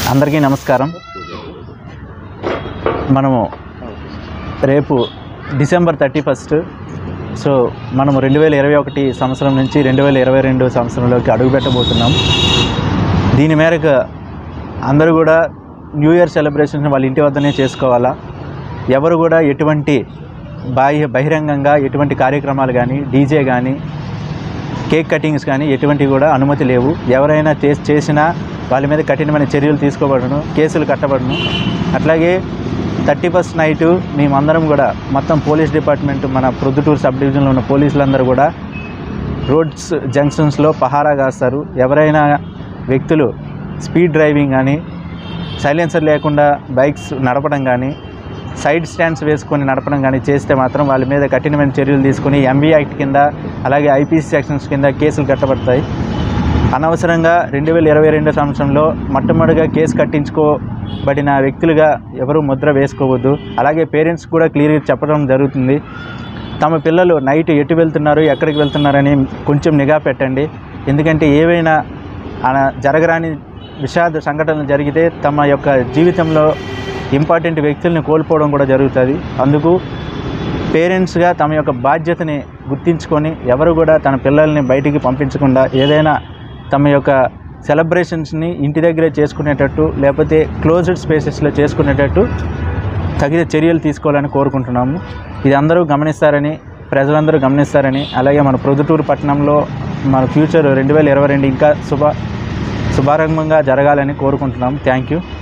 అందరికీ నమస్కారం మనము రేపు డిసెంబర్ థర్టీ ఫస్ట్ సో మనము రెండు వేల ఇరవై ఒకటి సంవత్సరం నుంచి రెండు వేల ఇరవై రెండు సంవత్సరంలోకి అడుగుపెట్టబోతున్నాం దీని మేరకు అందరూ కూడా న్యూ ఇయర్ సెలబ్రేషన్ వాళ్ళ ఇంటి వద్దనే చేసుకోవాలా ఎవరు కూడా ఎటువంటి బాహ్య బహిరంగంగా ఎటువంటి కార్యక్రమాలు కానీ డీజే కానీ కేక్ కటింగ్స్ కానీ ఎటువంటివి కూడా అనుమతి లేవు ఎవరైనా చేసి చేసినా వాళ్ళ మీద కఠినమైన చర్యలు తీసుకోబడను కేసులు కట్టబడను అట్లాగే థర్టీ ఫస్ట్ నైటు మేమందరం కూడా మొత్తం పోలీస్ డిపార్ట్మెంట్ మన ప్రొద్దుటూరు సబ్ డివిజన్లో ఉన్న పోలీసులందరూ కూడా రోడ్స్ జంక్షన్స్లో పహారా కాస్తారు ఎవరైనా వ్యక్తులు స్పీడ్ డ్రైవింగ్ కానీ సైలెన్సర్ లేకుండా బైక్స్ నడపడం కానీ సైడ్ స్టాండ్స్ వేసుకొని నడపడం కానీ చేస్తే మాత్రం వాళ్ళ మీద కఠినమైన చర్యలు తీసుకొని ఎంబీ యాక్ట్ కింద అలాగే ఐపీసీ సెక్షన్స్ కింద కేసులు కట్టబడతాయి అనవసరంగా రెండు వేల ఇరవై రెండు సంవత్సరంలో మొట్టమొదటిగా కేసు కట్టించుకోబడిన వ్యక్తులుగా ఎవరు ముద్ర వేసుకోవద్దు అలాగే పేరెంట్స్ కూడా క్లియర్గా చెప్పడం జరుగుతుంది తమ పిల్లలు నైట్ ఎటు వెళ్తున్నారు ఎక్కడికి వెళ్తున్నారని కొంచెం నిఘా పెట్టండి ఎందుకంటే ఏవైనా అన- జరగరాని విషాద సంఘటనలు జరిగితే తమ యొక్క జీవితంలో ఇంపార్టెంట్ వ్యక్తుల్ని కోల్పోవడం కూడా జరుగుతుంది అందుకు పేరెంట్స్గా తమ యొక్క బాధ్యతని గుర్తించుకొని ఎవరు కూడా తన పిల్లల్ని బయటికి పంపించకుండా ఏదైనా తమ యొక్క సెలబ్రేషన్స్ని ఇంటి దగ్గరే చేసుకునేటట్టు లేకపోతే క్లోజ్డ్ స్పేసెస్లో చేసుకునేటట్టు తగిన చర్యలు తీసుకోవాలని కోరుకుంటున్నాము ఇది అందరూ గమనిస్తారని ప్రజలందరూ గమనిస్తారని అలాగే మన ప్రొద్దుటూరు పట్టణంలో మన ఫ్యూచర్ రెండు వేల ఇరవై రెండు ఇంకా శుభ శుభారంభంగా జరగాలని కోరుకుంటున్నాం థ్యాంక్ యూ